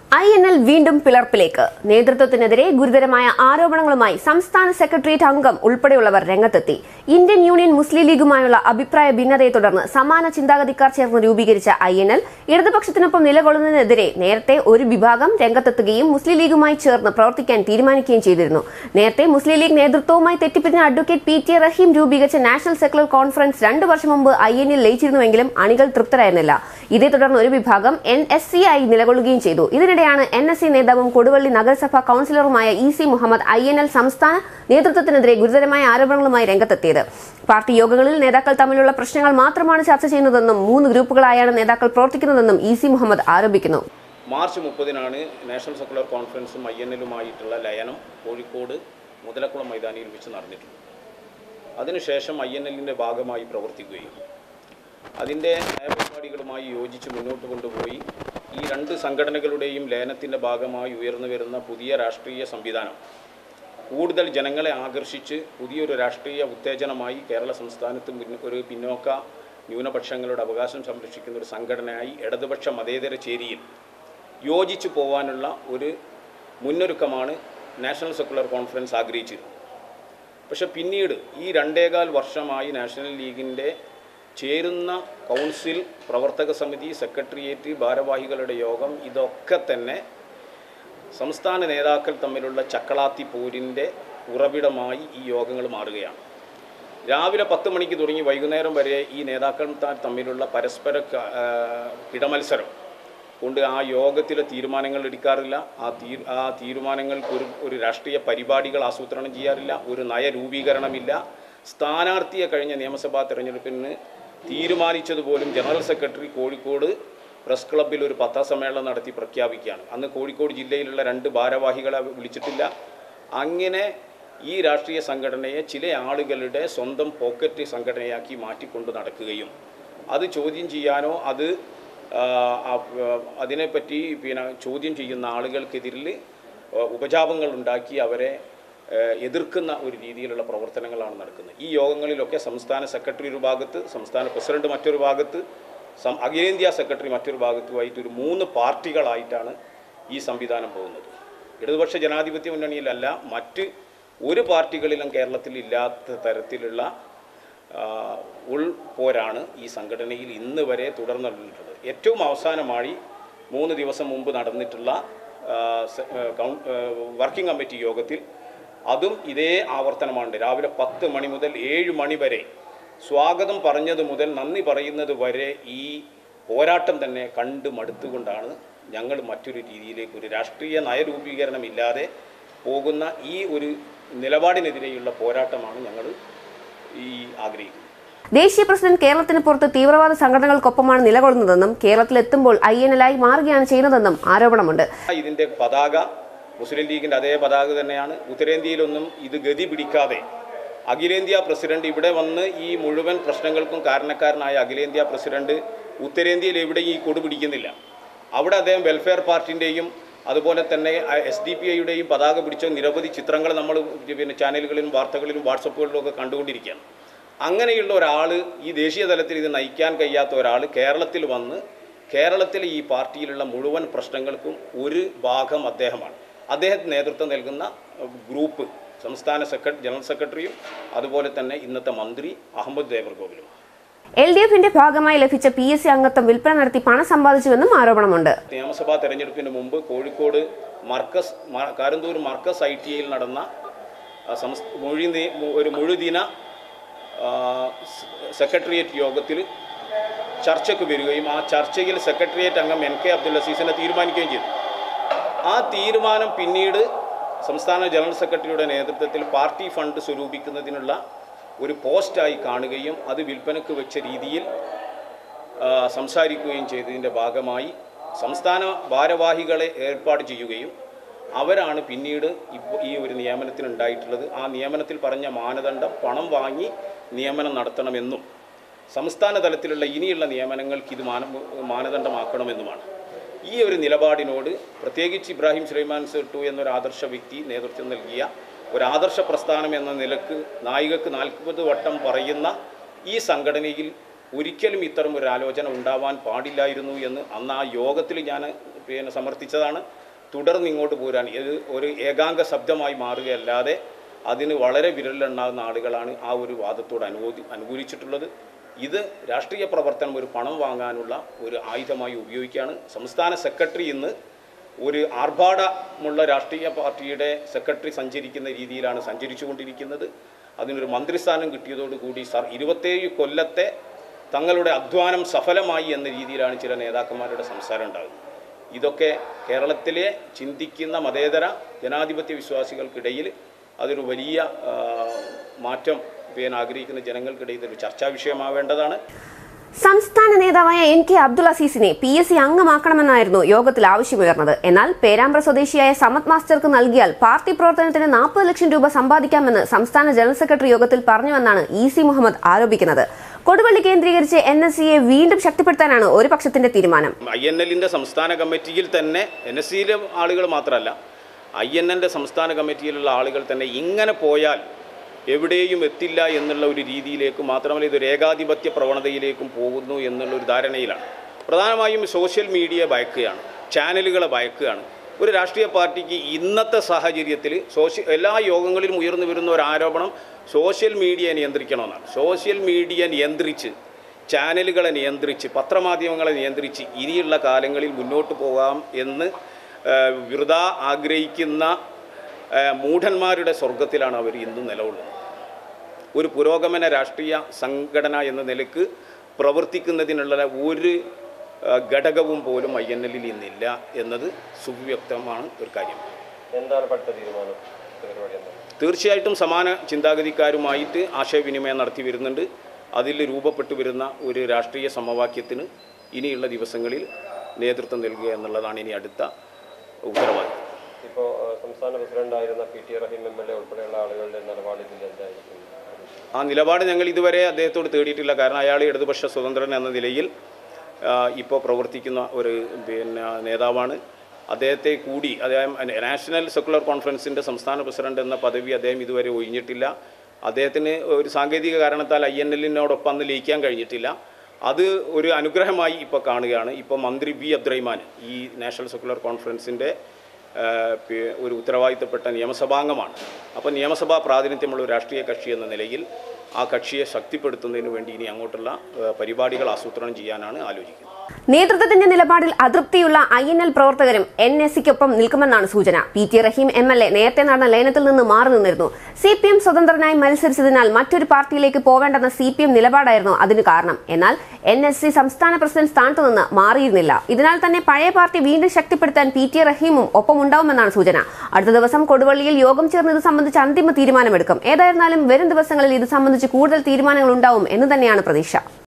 I N L വീണ്ടും പിളർപ്പിലേക്ക് നേതൃത്വത്തിനെതിരെ ഗുരുതരമായ ആരോപണങ്ങളുമായി സംസ്ഥാന സെക്രട്ടേറിയറ്റ് അംഗം ഉൾപ്പെടെയുള്ളവർ രംഗത്തെത്തി ഇന്ത്യൻ യൂണിയൻ മുസ്ലിം ലീഗുമായുള്ള അഭിപ്രായ ഭിന്നതയെ തുടർന്ന് സമാന ചിന്താഗതിക്കാർ ചേർന്ന് രൂപീകരിച്ച ഐ എൻ എൽ ഇടതുപക്ഷത്തിനൊപ്പം നിലകൊള്ളുന്നതിനെതിരെ നേരത്തെ ഒരു വിഭാഗം രംഗത്തെത്തുകയും മുസ്ലിം ലീഗുമായി ചേർന്ന് പ്രവർത്തിക്കാൻ തീരുമാനിക്കുകയും ചെയ്തിരുന്നു നേരത്തെ മുസ്ലിം ലീഗ് നേതൃത്വവുമായി തെറ്റിപ്പിരിഞ്ഞ അഡ്വക്കേറ്റ് പി ടി റഹീം രൂപീകരിച്ച നാഷണൽ സെക്കുലർ കോൺഫറൻസ് രണ്ടു വർഷം മുമ്പ് ഐ എൻ എൽ ലയിച്ചിരുന്നുവെങ്കിലും അണികൾ തൃപ്തരായിരുന്നില്ല ഇതേ തുടർന്ന് ഒരു വിഭാഗം എൻ എസ് സി ആയി നിലകൊള്ളുകയും ചെയ്തു ഇതിനിടെയാണ് എൻ എസ് സി നേതാവും കൊടുവള്ളി നഗരസഭാ കൌൺസിലറുമായ E C Muhammad I N L സംസ്ഥാന നേതൃത്വത്തിനെതിരെ ഗുരുതരമായ ആരോപണങ്ങളുമായി രംഗത്തെത്തിയത് പാർട്ടി യോഗങ്ങളിൽ നേതാക്കൾ തമ്മിലുള്ള പ്രശ്നങ്ങൾ മാത്രമാണ് ചർച്ച ചെയ്യുന്നതെന്നും മൂന്ന് ഗ്രൂപ്പുകളായാണ് നേതാക്കൾ പ്രവർത്തിക്കുന്നതെന്നും ഇ സി മുഹമ്മദ് ആരോപിക്കുന്നു മാർച്ച് മുപ്പതിനാണ് നാഷണൽ സെക്കുലർ കോൺഫറൻസും ഐ എൻ എല്ലുമായിട്ടുള്ള ലയനം കോഴിക്കോട് മുതലക്കുളം മൈതാനിയിൽ വെച്ച് നടന്നിട്ടുണ്ട് അതിനുശേഷം ഐ എൻ എല്ലിൻ്റെ ഭാഗമായി പ്രവർത്തിക്കുകയും അതിൻ്റെ നയപരിപാടികളുമായി യോജിച്ച് മുന്നോട്ട് കൊണ്ടുപോയി ഈ രണ്ട് സംഘടനകളുടെയും ലയനത്തിൻ്റെ ഭാഗമായി ഉയർന്നു വരുന്ന പുതിയ രാഷ്ട്രീയ സംവിധാനം കൂടുതൽ ജനങ്ങളെ ആകർഷിച്ച് പുതിയൊരു രാഷ്ട്രീയ ഉത്തേജനമായി കേരള സംസ്ഥാനത്ത് മുൻ- ഒരു പിന്നോക്ക ന്യൂനപക്ഷങ്ങളുടെ അവകാശം സംരക്ഷിക്കുന്ന ഒരു സംഘടനയായി ഇടതുപക്ഷ മതേതര ചേരിയിൽ യോജിച്ചു പോകാനുള്ള ഒരു മുന്നൊരുക്കമാണ് നാഷണൽ സെക്കുലർ കോൺഫറൻസ് ആഗ്രഹിച്ചിരുന്നത് പക്ഷെ പിന്നീട് ഈ രണ്ടേകാൽ വർഷമായി നാഷണൽ ലീഗിൻ്റെ ചേരുന്ന കൗൺസിൽ പ്രവർത്തക സമിതി സെക്രട്ടേറിയറ്റ് ഭാരവാഹികളുടെ യോഗം ഇതൊക്കെ തന്നെ സംസ്ഥാന നേതാക്കൾ തമ്മിലുള്ള ചക്കളാത്തി പോരിൻ്റെ ഉറവിടമായി ഈ യോഗങ്ങൾ മാറുകയാണ് രാവിലെ പത്ത് മണിക്ക് തുടങ്ങി വൈകുന്നേരം വരെ ഈ നേതാക്കൾ ത- തമ്മിലുള്ള പരസ്പര ക- ആ, കിടമത്സരം കൊണ്ട് ആ യോഗത്തിലെ തീരുമാനങ്ങൾ എടുക്കാറില്ല ആ തീ ആ തീരുമാനങ്ങൾക്ക് ഒരു ഒരു രാഷ്ട്രീയ പരിപാടികൾ ആസൂത്രണം ചെയ്യാറില്ല ഒരു നയരൂപീകരണമില്ല സ്ഥാനാർത്ഥിയെ കഴിഞ്ഞ നിയമസഭാ തെരഞ്ഞെടുപ്പിന് തീരുമാനിച്ചതുപോലും ജനറൽ സെക്രട്ടറി കോഴിക്കോട് പ്രസ് ക്ലബ്ബിൽ ഒരു പത്രസമ്മേളനം നടത്തി പ്രഖ്യാപിക്കുകയാണ് അന്ന് കോഴിക്കോട് ജില്ലയിലുള്ള രണ്ട് ഭാരവാഹികളെ വിളിച്ചിട്ടില്ല അങ്ങനെ ഈ രാഷ്ട്രീയ സംഘടനയെ ചില ആളുകളുടെ സ്വന്തം പോക്കറ്റ് സംഘടനയാക്കി മാറ്റിക്കൊണ്ട് നടക്കുകയും അത് ചോദ്യം ചെയ്യാനോ അത് ആ, ആ, അതിനെപ്പറ്റി പിന്നെ ചോദ്യം ചെയ്യുന്ന ആളുകൾക്കെതിരിൽ ഉപജാപങ്ങൾ ഉണ്ടാക്കി അവരെ ഏഹ്, എതിർക്കുന്ന ഒരു രീതിയിലുള്ള പ്രവർത്തനങ്ങളാണ് നടക്കുന്നത് ഈ യോഗങ്ങളിലൊക്കെ സംസ്ഥാന സെക്രട്ടറി ഒരു ഭാഗത്ത് സംസ്ഥാന പ്രസിഡന്റ് മറ്റൊരു ഭാഗത്ത് സം അഖിലേന്ത്യാ സെക്രട്ടറി മറ്റൊരു ഭാഗത്തുമായിട്ട് ഒരു മൂന്ന് പാർട്ടികളായിട്ടാണ് ഈ സംവിധാനം പോകുന്നത് ഇടതുപക്ഷ ജനാധിപത്യ മുന്നണിയിലല്ല മറ്റ് ഒരു പാർട്ടികളിലും കേരളത്തിൽ ഇല്ലാത്ത തരത്തിലുള്ള ആ, ഉൾപോരാണ് ഈ സംഘടനയിൽ ഇന്ന് വരെ തുടർന്നിട്ടുള്ളത് ഏറ്റവും അവസാനമായി മൂന്ന് ദിവസം മുമ്പ് നടന്നിട്ടുള്ള ആ, സെ- ആ, കൗൺ- ആ, വർക്കിംഗ് കമ്മിറ്റി യോഗത്തിൽ അതും ഇതേ ആവർത്തനമാണ് രാവിലെ പത്ത് മണി മുതൽ ഏഴ് മണി വരെ സ്വാഗതം പറഞ്ഞത് മുതൽ നന്ദി പറയുന്നത് വരെ ഈ പോരാട്ടം തന്നെ കണ്ട് മടുത്തുകൊണ്ടാണ് ഞങ്ങൾ മറ്റൊരു രീതിയിലേക്ക് ഒരു രാഷ്ട്രീയ നയരൂപീകരണമില്ലാതെ പോകുന്ന ഈ ഒരു നിലപാടിനെതിരെയുള്ള പോരാട്ടമാണ് ഞങ്ങൾ ഈ ആഗ്രഹിക്കുന്നത് ദേശീയ പ്രസിഡന്റ് കേരളത്തിന് പുറത്ത് തീവ്രവാദ സംഘടനകൾക്കൊപ്പമാണ് നിലകൊള്ളുന്നതെന്നും കേരളത്തിലെത്തുമ്പോൾ ഐ എൻ എൽ ആയി മാറുകയാണ് ചെയ്യുന്നതെന്നും ആരോപണമുണ്ട് ഇതിൻ്റെ പതാക മുസ്ലിം ലീഗിൻ്റെ അതേ പതാക തന്നെയാണ് ഉത്തരേന്ത്യയിലൊന്നും ഇത് ഗതി പിടിക്കാതെ അഖിലേന്ത്യാ പ്രസിഡന്റ് ഇവിടെ വന്ന് ഈ മുഴുവൻ പ്രശ്നങ്ങൾക്കും കാരണക്കാരനായ അഖിലേന്ത്യാ പ്രസിഡന്റ് ഉത്തരേന്ത്യയിൽ എവിടെയും ഈ കൊടു പിടിക്കുന്നില്ല അവിടെ അദ്ദേഹം വെൽഫെയർ പാർട്ടിൻ്റെയും അതുപോലെ തന്നെ എസ് ഡി പി ഐയുടെയും പതാക പിടിച്ച നിരവധി ചിത്രങ്ങൾ നമ്മൾ പിന്നെ ചാനലുകളിലും വാർത്തകളിലും വാട്സപ്പുകളിലും ഒക്കെ കണ്ടുകൊണ്ടിരിക്കുകയാണ് അങ്ങനെയുള്ള ഒരാൾ ഈ ദേശീയ തലത്തിൽ ഇത് നയിക്കാൻ കഴിയാത്ത ഒരാൾ കേരളത്തിൽ വന്ന് കേരളത്തിലെ ഈ പാർട്ടിയിലുള്ള മുഴുവൻ പ്രശ്നങ്ങൾക്കും ഒരു ഭാഗം അദ്ദേഹമാണ് അദ്ദേഹത്തിന് നേതൃത്വം നൽകുന്ന അഹ്, ഗ്രൂപ്പ് സംസ്ഥാന സെക്രട്ടറി ജനറൽ സെക്രട്ടറിയും അതുപോലെ തന്നെ ഇന്നത്തെ മന്ത്രി അഹമ്മദ് ദേവർഗോവിലും എൽ ഡി എഫിന്റെ ഭാഗമായി ലഭിച്ച പി എസ് സി അംഗത്വം വിൽപ്പന നടത്തി പണം സമ്പാദിച്ചുവെന്നും ആരോപണമുണ്ട് നിയമസഭാ തെരഞ്ഞെടുപ്പിന് മുമ്പ് കോഴിക്കോട് മർക്കസ് മ- കാരന്തൂർ മർക്കസ് ഐ ടി ഐയിൽ നടന്ന ആ, സംസ് മൊഴി നി- ഒരു മുഴുദിന ആ, സ് സെക്രട്ടേറിയറ്റ് യോഗത്തിൽ ചർച്ചയ്ക്ക് വരികയും ആ ചർച്ചയിൽ സെക്രട്ടേറിയറ്റ് അംഗം എൻ കെ അബ്ദുൽ അസീസിനെ തീരുമാനിക്കുകയും ചെയ്തു ആ തീരുമാനം പിന്നീട് സംസ്ഥാന ജനറൽ സെക്രട്ടറിയുടെ നേതൃത്വത്തിൽ പാർട്ടി ഫണ്ട് സ്വരൂപിക്കുന്നതിനുള്ള ഒരു പോസ്റ്റായി കാണുകയും അത് വിൽപ്പനയ്ക്ക് വെച്ച രീതിയിൽ ആ, സംസാരിക്കുകയും ചെയ്തതിൻ്റെ ഭാഗമായി സംസ്ഥാന ഭാരവാഹികളെ ഏർപ്പാട് ചെയ്യുകയും അവരാണ് പിന്നീട് ഇപ്പോൾ ഈ ഒരു നിയമനത്തിന് ഉണ്ടായിട്ടുള്ളത് ആ നിയമനത്തിൽ പറഞ്ഞ മാനദണ്ഡം പണം വാങ്ങി നിയമനം നടത്തണമെന്നും സംസ്ഥാന തലത്തിലുള്ള ഇനിയുള്ള നിയമനങ്ങൾക്ക് ഇത് മാന മാനദണ്ഡമാക്കണമെന്നുമാണ് ഈ ഒരു നിലപാടിനോട് പ്രത്യേകിച്ച് ഇബ്രാഹിം സുലൈമാൻ സെട്ടു എന്നൊരു ആദർശ വ്യക്തി നേതൃത്വം നൽകിയ ഒരു ആദർശ പ്രസ്ഥാനം എന്ന നിലക്ക് നായികക്ക് നാൽപ്പത് വട്ടം പറയുന്ന ഈ സംഘടനയിൽ ഒരിക്കലും ഇത്തരം ഒരു ആലോചന ഉണ്ടാവാൻ പാടില്ലായിരുന്നു എന്ന് അന്ന് ആ യോഗത്തിൽ ഞാൻ പിന്നെ സമർത്ഥിച്ചതാണ് തുടർന്ന് ഇങ്ങോട്ട് പോരാൻ ഇത് ഒരു ഏകാംഗ ശബ്ദമായി മാറുകയല്ലാതെ അതിന് വളരെ വിരലിലെണ്ണാവുന്ന ആളുകളാണ് ആ ഒരു വാദത്തോട് അനുകൂലി അനുകൂലിച്ചിട്ടുള്ളത് ഇത് രാഷ്ട്രീയ പ്രവർത്തനം ഒരു പണം വാങ്ങാനുള്ള ഒരു ആയുധമായി ഉപയോഗിക്കുകയാണ് സംസ്ഥാന സെക്രട്ടറി ഇന്ന് ഒരു ആർഭാടമുള്ള രാഷ്ട്രീയ പാർട്ടിയുടെ സെക്രട്ടറി സഞ്ചരിക്കുന്ന രീതിയിലാണ് സഞ്ചരിച്ചുകൊണ്ടിരിക്കുന്നത് അതിനൊരു മന്ത്രിസ്ഥാനം കിട്ടിയതോടുകൂടി സർ ഇരുപത്തേഴ് കൊല്ലത്തെ തങ്ങളുടെ അധ്വാനം സഫലമായി എന്ന രീതിയിലാണ് ചില നേതാക്കന്മാരുടെ സംസാരം ഉണ്ടാകുന്നത് ഇതൊക്കെ കേരളത്തിലെ ചിന്തിക്കുന്ന മതേതര ജനാധിപത്യ വിശ്വാസികൾക്കിടയിൽ അതൊരു വലിയ ആ, മാറ്റം ചെയ്യാൻ ആഗ്രഹിക്കുന്ന ജനങ്ങൾക്കിടയിൽ ഇതൊരു ചർച്ചാ വിഷയമാവേണ്ടതാണ് സംസ്ഥാന നേതാവായ എൻ കെ അബ്ദുൾ അസീസിനെ പി എസ് സി അംഗമാക്കണമെന്നായിരുന്നു യോഗത്തിൽ ആവശ്യമുയർന്നത് എന്നാൽ പേരാമ്പ്ര സ്വദേശിയായ സമത് മാസ്റ്റർക്ക് നൽകിയാൽ പാർട്ടി പ്രവർത്തനത്തിന് നാൽപ്പത് ലക്ഷം രൂപ സമ്പാദിക്കാമെന്ന് സംസ്ഥാന ജനറൽ സെക്രട്ടറി യോഗത്തിൽ പറഞ്ഞുവെന്നാണ് ഇ സി മുഹമ്മദ് ആരോപിക്കുന്നത് കൊടുവള്ളി കേന്ദ്രീകരിച്ച് എൻ എസ് സിയെ വീണ്ടും ശക്തിപ്പെടുത്താനാണ് ഒരു പക്ഷത്തിന്റെ തീരുമാനം ഐ എൻ എല്ലിൻ്റെ സംസ്ഥാന കമ്മിറ്റിയിൽ തന്നെ എൻ എസ് സിയിലെ ആളുകൾ മാത്രമല്ല ഐ എൻ എൻ്റെ സംസ്ഥാന കമ്മിറ്റിയിലുള്ള ആളുകൾ തന്നെ ഇങ്ങനെ പോയാൽ എവിടെയും എത്തില്ല എന്നുള്ള ഒരു രീതിയിലേക്കും മാത്രമല്ല ഇതൊരു ഏകാധിപത്യ പ്രവണതയിലേക്കും പോകുന്നു എന്നുള്ള ഒരു ധാരണയിലാണ് പ്രധാനമായും സോഷ്യൽ മീഡിയ ഭയക്കുകയാണ് ചാനലുകളെ ഭയക്കുകയാണ് ഒരു രാഷ്ട്രീയ പാർട്ടിക്ക് ഇന്നത്തെ സാഹചര്യത്തിൽ സോഷ്യ എല്ലാ യോഗങ്ങളിലും ഉയർന്നു വരുന്ന ഒരു ആരോപണം സോഷ്യൽ മീഡിയ നിയന്ത്രിക്കണമെന്നാണ് സോഷ്യൽ മീഡിയ നിയന്ത്രിച്ച് ചാനലുകളെ നിയന്ത്രിച്ച് പത്രമാധ്യമങ്ങളെ നിയന്ത്രിച്ച് ഇനിയുള്ള കാലങ്ങളിൽ മുന്നോട്ട് പോകാം എന്ന് ആ, വെറുത ആഗ്രഹിക്കുന്ന ആ, മൂഢന്മാരുടെ സ്വർഗത്തിലാണ് അവർ ഇന്നും നിലകൊള്ളുന്നത് ഒരു പുരോഗമന രാഷ്ട്രീയ സംഘടന എന്ന നിലക്ക് പ്രവർത്തിക്കുന്നതിനുള്ള ഒരു ആ, ഘടകവും പോലും ഐ എൻ എല്ലിൽ ഇന്നില്ല എന്നത് സുവ്യക്തമാണ് ഒരു കാര്യം എന്താണ് അടുത്ത തീരുമാനം പരിപാടി എന്താണ് തീർച്ചയായിട്ടും സമാന ചിന്താഗതിക്കാരുമായിട്ട് ആശയവിനിമയം നടത്തി വരുന്നുണ്ട് അതിൽ രൂപപ്പെട്ടു വരുന്ന ഒരു രാഷ്ട്രീയ സമവാക്യത്തിന് ഇനിയുള്ള ദിവസങ്ങളിൽ നേതൃത്വം നൽകുക എന്നുള്ളതാണ് ഇനി അടുത്ത ഉത്തരവാദിത്വം ഇപ്പോൾ സംസ്ഥാന പ്രസിഡന്റായിരുന്ന P T Rahim M L A ഉൾപ്പെടെയുള്ള ആളുകളുടെ നിലപാട് ഇതിൽ എന്തായിരിക്കും ആ നിലപാട് ഞങ്ങൾ ഇതുവരെ അദ്ദേഹത്തോട് തേടിയിട്ടില്ല കാരണം അയാൾ ഇടതുപക്ഷ സ്വതന്ത്രൻ എന്ന നിലയിൽ ഇപ്പോൾ പ്രവർത്തിക്കുന്ന ഒരു പിന്നെ നേതാവാണ് അദ്ദേഹത്തെ കൂടി അദ്ദേഹം നാഷണൽ സെക്കുലർ കോൺഫറൻസിൻ്റെ സംസ്ഥാന പ്രസിഡന്റ് എന്ന പദവി അദ്ദേഹം ഇതുവരെ ഒഴിഞ്ഞിട്ടില്ല അദ്ദേഹത്തിന് ഒരു സാങ്കേതിക കാരണത്താൽ ഐ എൻ എല്ലിനോടൊപ്പം അന്ന് ലയിക്കാൻ കഴിഞ്ഞിട്ടില്ല അത് ഒരു അനുഗ്രഹമായി ഇപ്പോൾ കാണുകയാണ് ഇപ്പോൾ മന്ത്രി വി അബ്ദുറഹിമാൻ ഈ നാഷണൽ സെക്കുലർ കോൺഫറൻസിൻ്റെ ഏഹ് പി- ഒരു ഉത്തരവാദിത്തപ്പെട്ട നിയമസഭാംഗമാണ് അപ്പോൾ നിയമസഭാ പ്രാതിനിധ്യമുള്ള ഒരു രാഷ്ട്രീയ കക്ഷി എന്ന നിലയിൽ ആ കക്ഷിയെ ശക്തിപ്പെടുത്തുന്നതിന് വേണ്ടി ഇനി അങ്ങോട്ടുള്ള ഏഹ് പരിപാടികൾ ആസൂത്രണം ചെയ്യാനാണ് ആലോചിക്കുന്നത് നേതൃത്വത്തിന്റെ നിലപാടിൽ അതൃപ്തിയുള്ള ഐ എൻ എൽ പ്രവർത്തകരും എൻ എസ് സിക്കൊപ്പം നിൽക്കുമെന്നാണ് സൂചന P T Rahim M L A നേരത്തെ നടന്ന ലയനത്തിൽ നിന്ന് മാറി നിന്നിരുന്നു സി പി എം സ്വതന്ത്രനായി മത്സരിച്ചതിനാൽ മറ്റൊരു പാർട്ടിയിലേക്ക് പോവേണ്ടെന്ന സി പി എം നിലപാടായിരുന്നു അതിന് കാരണം എന്നാൽ എൻ എസ് സി സംസ്ഥാന പ്രസിഡന്റ് സ്ഥാനത്ത് നിന്ന് മാറിയിരുന്നില്ല ഇതിനാൽ തന്നെ പഴയ പാർട്ടി വീണ്ടും ശക്തിപ്പെടുത്താൻ പി ടി റഹീമും ഒപ്പമുണ്ടാവുമെന്നാണ് സൂചന അടുത്ത ദിവസം കൊടുവള്ളിയിൽ യോഗം ചേർന്ന് ഇത് സംബന്ധിച്ച് അന്തിമ തീരുമാനമെടുക്കും ഏതായിരുന്നാലും വരും ദിവസങ്ങളിൽ ഇത് സംബന്ധിച്ച് കൂടുതൽ തീരുമാനങ്ങൾ ഉണ്ടാവും എന്ന് തന്നെയാണ് പ്രതീക്ഷ